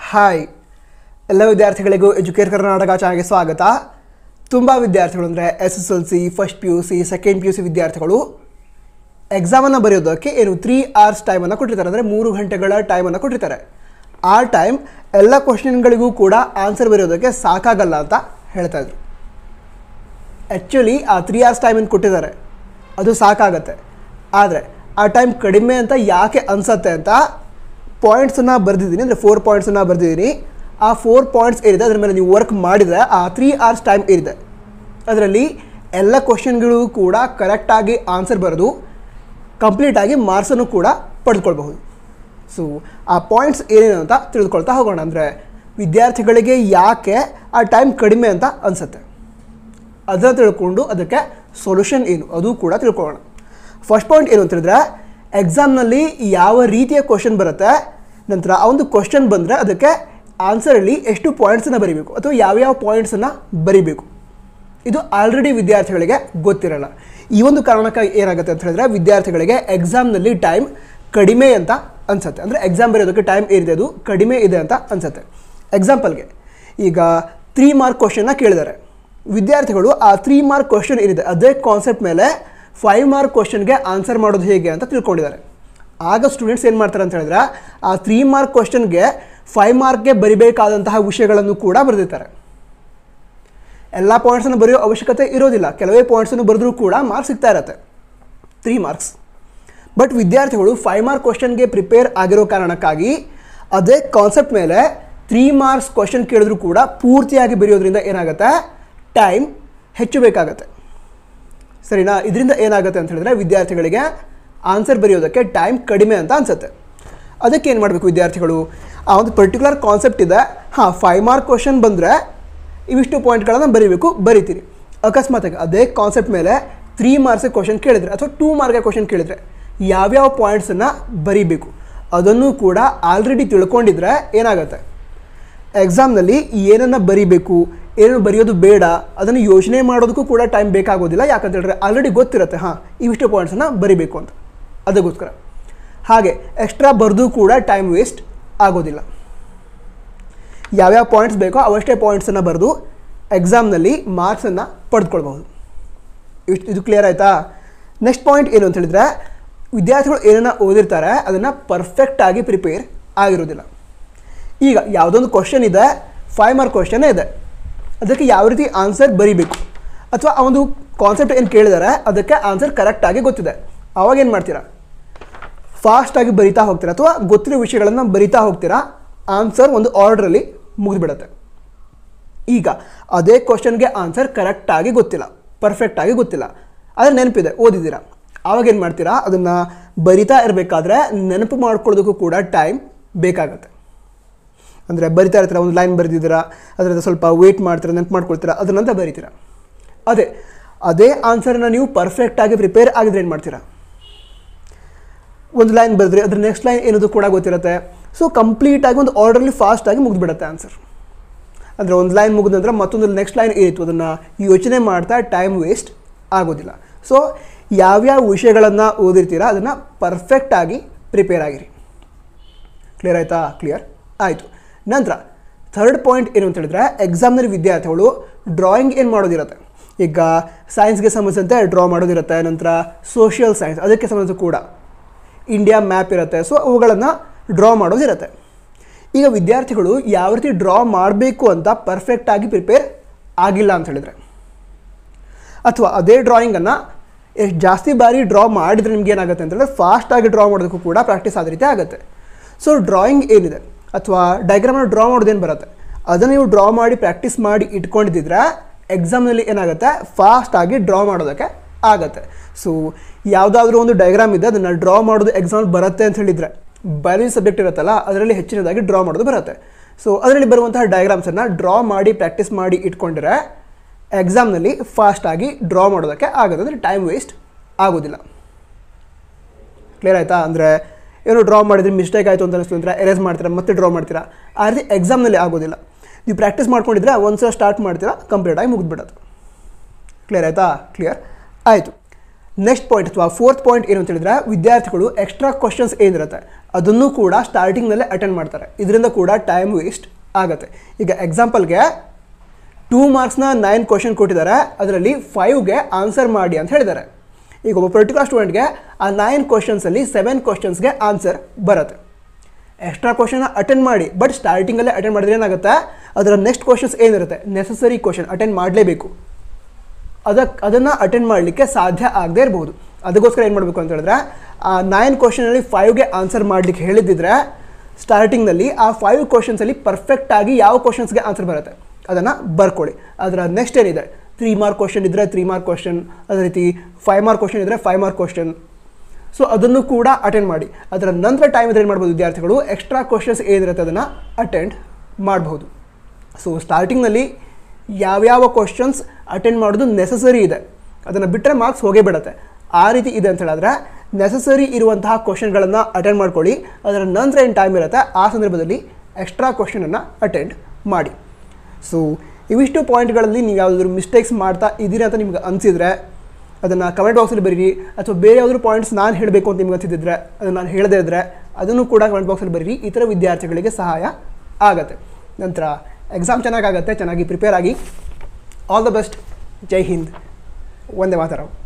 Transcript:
hi ಎಲ್ಲ ವಿದ್ಯಾರ್ಥಿಗಳಿಗೂ educate Karnataka ಚಾನಲ್ಗೆ ಸ್ವಾಗತ ತುಂಬ ವಿದ್ಯಾರ್ಥಿಗಳು ಅಂದರೆ S S L C first P U C second P U C ವಿದ್ಯಾರ್ಥಿಗಳು ಎಕ್ಸಾಮನ್ನು ಬರೆಯೋದಕ್ಕೆ ಏನು ತ್ರೀ ಅವರ್ಸ್ ಟೈಮನ್ನು ಕೊಟ್ಟಿರ್ತಾರೆ ಅಂದರೆ ಮೂರು ಗಂಟೆಗಳ ಟೈಮನ್ನು ಕೊಟ್ಟಿರ್ತಾರೆ ಆ ಟೈಮ್ ಎಲ್ಲ ಕ್ವಶನ್ಗಳಿಗೂ ಕೂಡ ಆನ್ಸರ್ ಬರೆಯೋದಕ್ಕೆ ಸಾಕಾಗಲ್ಲ ಅಂತ ಹೇಳ್ತಾ ಇದ್ರು ಆ್ಯಕ್ಚುಲಿ ಆ ತ್ರೀ ಅವರ್ಸ್ ಟೈಮನ್ನು ಕೊಟ್ಟಿದ್ದಾರೆ ಅದು ಸಾಕಾಗತ್ತೆ ಆದರೆ ಆ ಟೈಮ್ ಕಡಿಮೆ ಅಂತ ಯಾಕೆ ಅನಿಸತ್ತೆ ಅಂತ ಪಾಯಿಂಟ್ಸನ್ನು ಬರೆದಿದ್ದೀನಿ ಅಂದರೆ ಫೋರ್ ಪಾಯಿಂಟ್ಸನ್ನು ಬರೆದಿದ್ದೀನಿ ಆ ಫೋರ್ ಪಾಯಿಂಟ್ಸ್ ಏನಿದೆ ಅದ್ರ ಮೇಲೆ ನೀವು ವರ್ಕ್ ಮಾಡಿದರೆ ಆ ತ್ರೀ ಅವರ್ಸ್ ಟೈಮ್ ಏನಿದೆ ಅದರಲ್ಲಿ ಎಲ್ಲ ಕ್ವಶನ್ಗಳು ಕೂಡ ಕರೆಕ್ಟಾಗಿ ಆನ್ಸರ್ ಬರೆದು ಕಂಪ್ಲೀಟಾಗಿ ಮಾರ್ಕ್ಸನ್ನು ಕೂಡ ಪಡೆದುಕೊಳ್ಬಹುದು ಸೊ ಆ ಪಾಯಿಂಟ್ಸ್ ಏನೇನು ಅಂತ ತಿಳಿದುಕೊಳ್ತಾ ಹೋಗೋಣ ಅಂದರೆ ವಿದ್ಯಾರ್ಥಿಗಳಿಗೆ ಯಾಕೆ ಆ ಟೈಮ್ ಕಡಿಮೆ ಅಂತ ಅನಿಸುತ್ತೆ ಅದನ್ನು ತಿಳ್ಕೊಂಡು ಅದಕ್ಕೆ ಸೊಲ್ಯೂಷನ್ ಏನು ಅದು ಕೂಡ ತಿಳ್ಕೊಳ್ಳೋಣ ಫಸ್ಟ್ ಪಾಯಿಂಟ್ ಏನು ಅಂತ ಹೇಳಿದ್ರೆ ಎಕ್ಸಾಮ್ನಲ್ಲಿ ಯಾವ ರೀತಿಯ ಕ್ವಶನ್ ಬರುತ್ತೆ ನಂತರ ಆ ಒಂದು ಕ್ವಶನ್ ಬಂದರೆ ಅದಕ್ಕೆ ಆನ್ಸರಲ್ಲಿ ಎಷ್ಟು ಪಾಯಿಂಟ್ಸನ್ನು ಬರೀಬೇಕು ಅಥವಾ ಯಾವ್ಯಾವ ಪಾಯಿಂಟ್ಸನ್ನು ಬರೀಬೇಕು ಇದು ಆಲ್ರೆಡಿ ವಿದ್ಯಾರ್ಥಿಗಳಿಗೆ ಗೊತ್ತಿರಲ್ಲ ಈ ಒಂದು ಕಾರಣಕ್ಕಾಗಿ ಏನಾಗುತ್ತೆ ಅಂತ ಹೇಳಿದ್ರೆ ವಿದ್ಯಾರ್ಥಿಗಳಿಗೆ ಎಕ್ಸಾಮ್ನಲ್ಲಿ ಟೈಮ್ ಕಡಿಮೆ ಅಂತ ಅನ್ಸುತ್ತೆ ಅಂದರೆ ಎಕ್ಸಾಮ್ ಬರೆಯೋದಕ್ಕೆ ಟೈಮ್ ಏನಿದೆ ಅದು ಕಡಿಮೆ ಇದೆ ಅಂತ ಅನ್ಸುತ್ತೆ ಎಕ್ಸಾಂಪಲ್ಗೆ ಈಗ ತ್ರೀ ಮಾರ್ಕ್ ಕ್ವಶನ್ನ ಕೇಳಿದ್ದಾರೆ ವಿದ್ಯಾರ್ಥಿಗಳು ಆ ತ್ರೀ ಮಾರ್ಕ್ ಕ್ವಶನ್ ಏನಿದೆ ಅದೇ ಕಾನ್ಸೆಪ್ಟ್ ಮೇಲೆ ಫೈವ್ ಮಾರ್ಕ್ ಕ್ವಶನ್ಗೆ ಆನ್ಸರ್ ಮಾಡೋದು ಹೇಗೆ ಅಂತ ತಿಳ್ಕೊಂಡಿದ್ದಾರೆ ಆಗ ಸ್ಟೂಡೆಂಟ್ಸ್ ಏನು ಮಾಡ್ತಾರೆ ಅಂತ ಹೇಳಿದ್ರೆ ಆ ತ್ರೀ ಮಾರ್ಕ್ ಕ್ವಶನ್ಗೆ ಫೈವ್ ಮಾರ್ಕ್ಗೆ ಬರಿಬೇಕಾದಂತಹ ವಿಷಯಗಳನ್ನು ಕೂಡ ಬರೆದಿರ್ತಾರೆ ಎಲ್ಲ ಪಾಯಿಂಟ್ಸನ್ನು ಬರೆಯೋ ಅವಶ್ಯಕತೆ ಇರೋದಿಲ್ಲ ಕೆಲವೇ ಪಾಯಿಂಟ್ಸನ್ನು ಬರೆದ್ರೂ ಕೂಡ ಮಾರ್ಕ್ಸ್ ಸಿಗ್ತಾ ಇರತ್ತೆ ತ್ರೀ ಮಾರ್ಕ್ಸ್ ಬಟ್ ವಿದ್ಯಾರ್ಥಿಗಳು ಫೈವ್ ಮಾರ್ಕ್ ಕ್ವಶನ್ಗೆ ಪ್ರಿಪೇರ್ ಆಗಿರೋ ಕಾರಣಕ್ಕಾಗಿ ಅದೇ ಕಾನ್ಸೆಪ್ಟ್ ಮೇಲೆ ತ್ರೀ ಮಾರ್ಕ್ಸ್ ಕ್ವಶನ್ ಕೇಳಿದ್ರು ಕೂಡ ಪೂರ್ತಿಯಾಗಿ ಬರೆಯೋದ್ರಿಂದ ಏನಾಗುತ್ತೆ ಟೈಮ್ ಹೆಚ್ಚು ಬೇಕಾಗತ್ತೆ ಸರಿನಾ ಇದರಿಂದ ಏನಾಗುತ್ತೆ ಅಂತ ಹೇಳಿದ್ರೆ ವಿದ್ಯಾರ್ಥಿಗಳಿಗೆ ಆನ್ಸರ್ ಬರೆಯೋದಕ್ಕೆ ಟೈಮ್ ಕಡಿಮೆ ಅಂತ ಅನಿಸುತ್ತೆ ಅದಕ್ಕೆ ಏನು ಮಾಡಬೇಕು ವಿದ್ಯಾರ್ಥಿಗಳು ಆ ಒಂದು ಪರ್ಟಿಕ್ಯುಲರ್ ಕಾನ್ಸೆಪ್ಟ್ ಇದೆ ಹಾಂ ಫೈವ್ ಮಾರ್ಕ್ ಕ್ವಶನ್ ಬಂದರೆ ಇವಿಷ್ಟು ಪಾಯಿಂಟ್ಗಳನ್ನು ಬರೀಬೇಕು ಬರಿತೀರಿ ಅಕಸ್ಮಾತಾಗಿ ಅದೇ ಕಾನ್ಸೆಪ್ಟ್ ಮೇಲೆ ತ್ರೀ ಮಾರ್ಕ್ಸ್ ಕ್ವಶನ್ ಕೇಳಿದರೆ ಅಥವಾ ಟೂ ಮಾರ್ಕ್ಗೆ ಕ್ವಶನ್ ಕೇಳಿದರೆ ಯಾವ್ಯಾವ ಪಾಯಿಂಟ್ಸನ್ನು ಬರೀಬೇಕು ಅದನ್ನು ಕೂಡ ಆಲ್ರೆಡಿ ತಿಳ್ಕೊಂಡಿದ್ರೆ ಏನಾಗುತ್ತೆ ಎಕ್ಸಾಮ್ನಲ್ಲಿ ಏನನ್ನು ಬರೀಬೇಕು ಏನನ್ನು ಬರೆಯೋದು ಬೇಡ ಅದನ್ನು ಯೋಚನೆ ಮಾಡೋದಕ್ಕೂ ಕೂಡ ಟೈಮ್ ಬೇಕಾಗೋದಿಲ್ಲ ಯಾಕಂತ ಹೇಳಿದ್ರೆ ಆಲ್ರೆಡಿ ಗೊತ್ತಿರುತ್ತೆ ಹಾಂ ಇವಿಷ್ಟು ಪಾಯಿಂಟ್ಸನ್ನು ಬರೀಬೇಕು ಅಂತ ಅದಕ್ಕೋಸ್ಕರ ಹಾಗೆ ಎಕ್ಸ್ಟ್ರಾ ಬರೆದು ಕೂಡ ಟೈಮ್ ವೇಸ್ಟ್ ಆಗೋದಿಲ್ಲ ಯಾವ್ಯಾವ ಪಾಯಿಂಟ್ಸ್ ಬೇಕೋ ಅವಷ್ಟೇ ಪಾಯಿಂಟ್ಸನ್ನು ಬರೆದು ಎಕ್ಸಾಮ್ನಲ್ಲಿ ಮಾರ್ಕ್ಸನ್ನು ಪಡೆದುಕೊಳ್ಬಹುದು ಇಷ್ಟು ಇದು ಕ್ಲಿಯರ್ ಆಯಿತಾ ನೆಕ್ಸ್ಟ್ ಪಾಯಿಂಟ್ ಏನು ಅಂತ ಹೇಳಿದ್ರೆ ವಿದ್ಯಾರ್ಥಿಗಳು ಏನನ್ನು ಓದಿರ್ತಾರೆ ಅದನ್ನು ಪರ್ಫೆಕ್ಟಾಗಿ ಪ್ರಿಪೇರ್ ಆಗಿರೋದಿಲ್ಲ ಈಗ ಯಾವುದೊಂದು ಕ್ವಶನ್ ಇದೆ ಫೈವ್ ಮಾರ್ಕ್ ಕ್ವಶನೇ ಇದೆ ಅದಕ್ಕೆ ಯಾವ ರೀತಿ ಆನ್ಸರ್ ಬರೀಬೇಕು ಅಥವಾ ಆ ಒಂದು ಕಾನ್ಸೆಪ್ಟ್ ಏನು ಕೇಳಿದ್ದಾರೆ ಅದಕ್ಕೆ ಆನ್ಸರ್ ಕರೆಕ್ಟಾಗಿ ಗೊತ್ತಿದೆ ಆವಾಗ ಏನು ಮಾಡ್ತೀರಾ ಫಾಸ್ಟಾಗಿ ಬರಿತಾ ಹೋಗ್ತೀರಾ ಅಥವಾ ಗೊತ್ತಿರೋ ವಿಷಯಗಳನ್ನು ಬರಿತಾ ಹೋಗ್ತೀರಾ ಆನ್ಸರ್ ಒಂದು ಆರ್ಡ್ರಲ್ಲಿ ಮುಗಿದ್ಬಿಡತ್ತೆ ಈಗ ಅದೇ ಕ್ವಶನ್ಗೆ ಆನ್ಸರ್ ಕರೆಕ್ಟಾಗಿ ಗೊತ್ತಿಲ್ಲ ಪರ್ಫೆಕ್ಟಾಗಿ ಗೊತ್ತಿಲ್ಲ ಆದರೆ ನೆನಪಿದೆ ಓದಿದ್ದೀರಾ ಆವಾಗ ಏನು ಮಾಡ್ತೀರಾ ಅದನ್ನು ಬರಿತಾ ಇರಬೇಕಾದ್ರೆ ನೆನಪು ಮಾಡ್ಕೊಳ್ಳೋದಕ್ಕೂ ಕೂಡ ಟೈಮ್ ಬೇಕಾಗತ್ತೆ ಅಂದರೆ ಬರಿತಾ ಇರ್ತೀರ ಒಂದು ಲೈನ್ ಬರೆದಿದ್ದೀರಾ ಅದರಿಂದ ಸ್ವಲ್ಪ ವೆಯ್ಟ್ ಮಾಡ್ತೀರಾ ನೆನಪು ಮಾಡ್ಕೊಳ್ತೀರಾ ಅದ್ರ ನಂತರ ಬರೀತೀರಾ ಅದೇ ಅದೇ ಆನ್ಸರ್ನ ನೀವು ಪರ್ಫೆಕ್ಟಾಗಿ ಪ್ರಿಪೇರ್ ಆಗಿದ್ರೆ ಏನು ಮಾಡ್ತೀರಾ ಒಂದು ಲೈನ್ ಬರೆದ್ರಿ ಅದ್ರ ನೆಕ್ಸ್ಟ್ ಲೈನ್ ಏನದು ಕೂಡ ಗೊತ್ತಿರುತ್ತೆ ಸೊ ಕಂಪ್ಲೀಟಾಗಿ ಒಂದು ಆರ್ಡರ್ಲಿ ಫಾಸ್ಟಾಗಿ ಮುಗಿದ್ಬಿಡುತ್ತೆ ಆನ್ಸರ್ ಅಂದರೆ ಒಂದು ಲೈನ್ ಮುಗಿದ ನಂತರ ಮತ್ತೊಂದು ನೆಕ್ಸ್ಟ್ ಲೈನ್ ಏನಿತ್ತು ಅದನ್ನು ಯೋಚನೆ ಮಾಡ್ತಾ ಟೈಮ್ ವೇಸ್ಟ್ ಆಗೋದಿಲ್ಲ ಸೊ ಯಾವ್ಯಾವ ವಿಷಯಗಳನ್ನು ಓದಿರ್ತೀರಾ ಅದನ್ನು ಪರ್ಫೆಕ್ಟಾಗಿ ಪ್ರಿಪೇರ್ ಆಗಿರಿ ಕ್ಲಿಯರ್ ಆಯಿತಾ ಕ್ಲಿಯರ್ ಆಯಿತು ನಂತರ ಥರ್ಡ್ ಪಾಯಿಂಟ್ ಏನು ಅಂತ ಹೇಳಿದ್ರೆ ಎಕ್ಸಾಮ್ನಲ್ಲಿ ವಿದ್ಯಾರ್ಥಿಗಳು ಡ್ರಾಯಿಂಗ್ ಏನು ಮಾಡೋದಿರುತ್ತೆ ಈಗ ಸೈನ್ಸ್ಗೆ ಸಂಬಂಧಿಸಿದಂತೆ ಡ್ರಾ ಮಾಡೋದಿರುತ್ತೆ ನಂತರ ಸೋಷಿಯಲ್ ಸೈನ್ಸ್ ಅದಕ್ಕೆ ಸಂಬಂಧಿಸಿದ ಕೂಡ ಇಂಡಿಯಾ ಮ್ಯಾಪ್ ಇರುತ್ತೆ ಸೊ ಅವುಗಳನ್ನು ಡ್ರಾ ಮಾಡೋದಿರುತ್ತೆ ಈಗ ವಿದ್ಯಾರ್ಥಿಗಳು ಯಾವ ರೀತಿ ಡ್ರಾ ಮಾಡಬೇಕು ಅಂತ ಪರ್ಫೆಕ್ಟಾಗಿ ಪ್ರಿಪೇರ್ ಆಗಿಲ್ಲ ಅಂತ ಹೇಳಿದ್ರೆ ಅಥವಾ ಅದೇ ಡ್ರಾಯಿಂಗನ್ನು ಎಷ್ಟು ಜಾಸ್ತಿ ಬಾರಿ ಡ್ರಾ ಮಾಡಿದರೆ ನಿಮ್ಗೆ ಏನಾಗುತ್ತೆ ಅಂತ ಹೇಳಿದ್ರೆ ಫಾಸ್ಟಾಗಿ ಡ್ರಾ ಮಾಡೋದಕ್ಕೂ ಕೂಡ ಪ್ರಾಕ್ಟೀಸ್ ಆದ ರೀತಿ ಆಗುತ್ತೆ ಸೊ ಡ್ರಾಯಿಂಗ್ ಏನಿದೆ ಅಥವಾ ಡಯಾಗ್ರಾಮನ್ನು ಡ್ರಾ ಮಾಡೋದೇನು ಬರುತ್ತೆ ಅದನ್ನು ನೀವು ಡ್ರಾ ಮಾಡಿ ಪ್ರಾಕ್ಟೀಸ್ ಮಾಡಿ ಇಟ್ಕೊಂಡಿದ್ದಿದ್ರೆ ಎಕ್ಸಾಮ್ನಲ್ಲಿ ಏನಾಗುತ್ತೆ ಫಾಸ್ಟಾಗಿ ಡ್ರಾ ಮಾಡೋದಕ್ಕೆ ಆಗುತ್ತೆ ಸೊ ಯಾವುದಾದ್ರೂ ಒಂದು ಡಯಾಗ್ರಾಮ್ ಇದೆ ಅದನ್ನು ಡ್ರಾ ಮಾಡೋದು ಎಕ್ಸಾಮ್ ಬರುತ್ತೆ ಅಂತ ಹೇಳಿದರೆ ಬಯಾಲಜಿ ಸಬ್ಜೆಕ್ಟ್ ಇರುತ್ತಲ್ಲ ಅದರಲ್ಲಿ ಹೆಚ್ಚಿನದಾಗಿ ಡ್ರಾ ಮಾಡೋದು ಬರುತ್ತೆ ಸೊ ಅದರಲ್ಲಿ ಬರುವಂತಹ ಡಯಾಗ್ರಾಮ್ಸನ್ನು ಡ್ರಾ ಮಾಡಿ ಪ್ರಾಕ್ಟೀಸ್ ಮಾಡಿ ಇಟ್ಕೊಂಡ್ರೆ ಎಕ್ಸಾಮ್ನಲ್ಲಿ ಫಾಸ್ಟಾಗಿ ಡ್ರಾ ಮಾಡೋದಕ್ಕೆ ಆಗುತ್ತೆ ಅಂದರೆ ಟೈಮ್ ವೇಸ್ಟ್ ಆಗೋದಿಲ್ಲ ಕ್ಲಿಯರ್ ಆಯಿತಾ ಅಂದರೆ ಏನೋ ಡ್ರಾ ಮಾಡಿದ್ರೆ ಮಿಸ್ಟೇಕ್ ಆಯಿತು ಅಂತ ಅನಿಸ್ತು ಅಂದರೆ ಎರೇಸ್ ಮಾಡ್ತೀರಾ ಮತ್ತೆ ಡ್ರಾ ಮಾಡ್ತೀರಾ ಆ ರೀತಿ ಎಕ್ಸಾಮ್ನಲ್ಲಿ ಆಗೋದಿಲ್ಲ ನೀವು ಪ್ರಾಕ್ಟೀಸ್ ಮಾಡ್ಕೊಂಡಿದ್ರೆ ಒಂದು ಸಲ ಸ್ಟಾರ್ಟ್ ಮಾಡ್ತೀರಾ ಕಂಪ್ಲೀಟಾಗಿ ಮುಗಿದ್ಬಿಡೋದು ಕ್ಲಿಯರ್ ಆಯಿತಾ ಕ್ಲಿಯರ್ ಆಯಿತು ನೆಕ್ಸ್ಟ್ ಪಾಯಿಂಟ್ ಅಥವಾ ಫೋರ್ತ್ ಪಾಯಿಂಟ್ ಏನು ಅಂತ ಹೇಳಿದ್ರೆ ವಿದ್ಯಾರ್ಥಿಗಳು ಎಕ್ಸ್ಟ್ರಾ ಕ್ವಶನ್ಸ್ ಏನಿರುತ್ತೆ ಅದನ್ನು ಕೂಡ ಸ್ಟಾರ್ಟಿಂಗ್ನಲ್ಲೇ ಅಟೆಂಡ್ ಮಾಡ್ತಾರೆ ಇದರಿಂದ ಕೂಡ ಟೈಮ್ ವೇಸ್ಟ್ ಆಗುತ್ತೆ ಈಗ ಎಕ್ಸಾಂಪಲ್ಗೆ ಟೂ ಮಾರ್ಕ್ಸ್ನ ನೈನ್ ಕ್ವಶನ್ ಕೊಟ್ಟಿದ್ದಾರೆ ಅದರಲ್ಲಿ ಫೈವ್ಗೆ ಆನ್ಸರ್ ಮಾಡಿ ಅಂತ ಹೇಳಿದ್ದಾರೆ ಈಗ ಒಬ್ಬ ಪರ್ಟಿಕ್ಯುಲರ್ ಸ್ಟೂಡೆಂಟ್ಗೆ ಆ ನೈನ್ ಕ್ವಶನ್ಸಲ್ಲಿ ಸೆವೆನ್ ಕ್ವಶನ್ಸ್ಗೆ ಆನ್ಸರ್ ಬರುತ್ತೆ ಎಕ್ಸ್ಟ್ರಾ ಕ್ವಶನ್ ಅಟೆಂಡ್ ಮಾಡಿ ಬಟ್ ಸ್ಟಾರ್ಟಿಂಗಲ್ಲೇ ಅಟೆಂಡ್ ಮಾಡಿದ್ರೆ ಏನಾಗುತ್ತೆ ಅದರ ನೆಕ್ಸ್ಟ್ ಕ್ವಶನ್ಸ್ ಏನಿರುತ್ತೆ ನೆಸಸರಿ ಕ್ವಶನ್ ಅಟೆಂಡ್ ಮಾಡಲೇಬೇಕು ಅದಕ್ಕೆ ಅದನ್ನು ಅಟೆಂಡ್ ಮಾಡಲಿಕ್ಕೆ ಸಾಧ್ಯ ಆಗದೇ ಇರಬಹುದು ಅದಕ್ಕೋಸ್ಕರ ಏನು ಮಾಡಬೇಕು ಅಂತ ಹೇಳಿದ್ರೆ ಆ ನೈನ್ ಕ್ವಶನಲ್ಲಿ ಫೈವ್ಗೆ ಆನ್ಸರ್ ಮಾಡಲಿಕ್ಕೆ ಹೇಳಿದ್ದಿದ್ರೆ ಸ್ಟಾರ್ಟಿಂಗ್ನಲ್ಲಿ ಆ ಫೈವ್ ಕ್ವಶನ್ಸಲ್ಲಿ ಪರ್ಫೆಕ್ಟಾಗಿ ಯಾವ ಕ್ವಶನ್ಸ್ಗೆ ಆನ್ಸರ್ ಬರುತ್ತೆ ಅದನ್ನು ಬರ್ಕೊಳ್ಳಿ ಅದರ ನೆಕ್ಸ್ಟ್ ಏನಿದೆ ತ್ರೀ ಮಾರ್ಕ್ ಕ್ವಶನ್ ಇದ್ದರೆ ತ್ರೀ ಮಾರ್ಕ್ ಕ್ವಶನ್ ಅದೇ ರೀತಿ ಫೈವ್ ಮಾರ್ಕ್ ಕ್ವಶನ್ ಇದ್ದರೆ ಫೈವ್ ಮಾರ್ಕ್ ಕ್ವಶನ್ ಸೊ ಅದನ್ನು ಕೂಡ ಅಟೆಂಡ್ ಮಾಡಿ ಅದರ ನಂತರ ಟೈಮ್ ಇದ್ರೆ ಏನು ಮಾಡ್ಬೋದು ವಿದ್ಯಾರ್ಥಿಗಳು ಎಕ್ಸ್ಟ್ರಾ ಕ್ವಶನ್ಸ್ ಏನಿರುತ್ತೆ ಅದನ್ನು ಅಟೆಂಡ್ ಮಾಡಬಹುದು ಸೊ ಸ್ಟಾರ್ಟಿಂಗ್ನಲ್ಲಿ ಯಾವ್ಯಾವ ಕ್ವಶನ್ಸ್ ಅಟೆಂಡ್ ಮಾಡೋದು ನೆಸಸರಿ ಇದೆ ಅದನ್ನು ಬಿಟ್ಟರೆ ಮಾರ್ಕ್ಸ್ ಹೋಗೇ ಬಿಡುತ್ತೆ ಆ ರೀತಿ ಇದೆ ಅಂತ ಹೇಳಿದ್ರೆ ನೆಸಸರಿ ಇರುವಂತಹ ಕ್ವಶನ್ಗಳನ್ನು ಅಟೆಂಡ್ ಮಾಡ್ಕೊಳ್ಳಿ ಅದರ ನಂತರ ಏನು ಟೈಮ್ ಇರುತ್ತೆ ಆ ಸಂದರ್ಭದಲ್ಲಿ ಎಕ್ಸ್ಟ್ರಾ ಕ್ವಶನನ್ನು ಅಟೆಂಡ್ ಮಾಡಿ ಸೊ ಇವಿಷ್ಟು ಪಾಯಿಂಟ್ಗಳಲ್ಲಿ ನೀವು ಯಾವುದಾದ್ರು ಮಿಸ್ಟೇಕ್ಸ್ ಮಾಡ್ತಾ ಇದ್ದೀರಾ ಅಂತ ನಿಮ್ಗೆ ಅನಿಸಿದರೆ ಅದನ್ನು ಕಮೆಂಟ್ ಬಾಕ್ಸಲ್ಲಿ ಬರೀರಿ ಅಥವಾ ಬೇರೆ ಯಾವ್ದಾದ್ರು ಪಾಯಿಂಟ್ಸ್ ನಾನು ಹೇಳಬೇಕು ಅಂತ ನಿಮ್ಗೆ ಅನಿಸಿದ್ರೆ ಅದನ್ನು ನಾನು ಹೇಳದೇ ಇದ್ದರೆ ಅದನ್ನು ಕೂಡ ಕಮೆಂಟ್ ಬಾಕ್ಸಲ್ಲಿ ಬರೀರಿ ಇತರ ವಿದ್ಯಾರ್ಥಿಗಳಿಗೆ ಸಹಾಯ ಆಗುತ್ತೆ ನಂತರ ಎಕ್ಸಾಮ್ ಚೆನ್ನಾಗಾಗತ್ತೆ ಚೆನ್ನಾಗಿ ಪ್ರಿಪೇರ್ ಆಗಿ all the best Jai Hind ಒಂದೇ ಮಾತರವು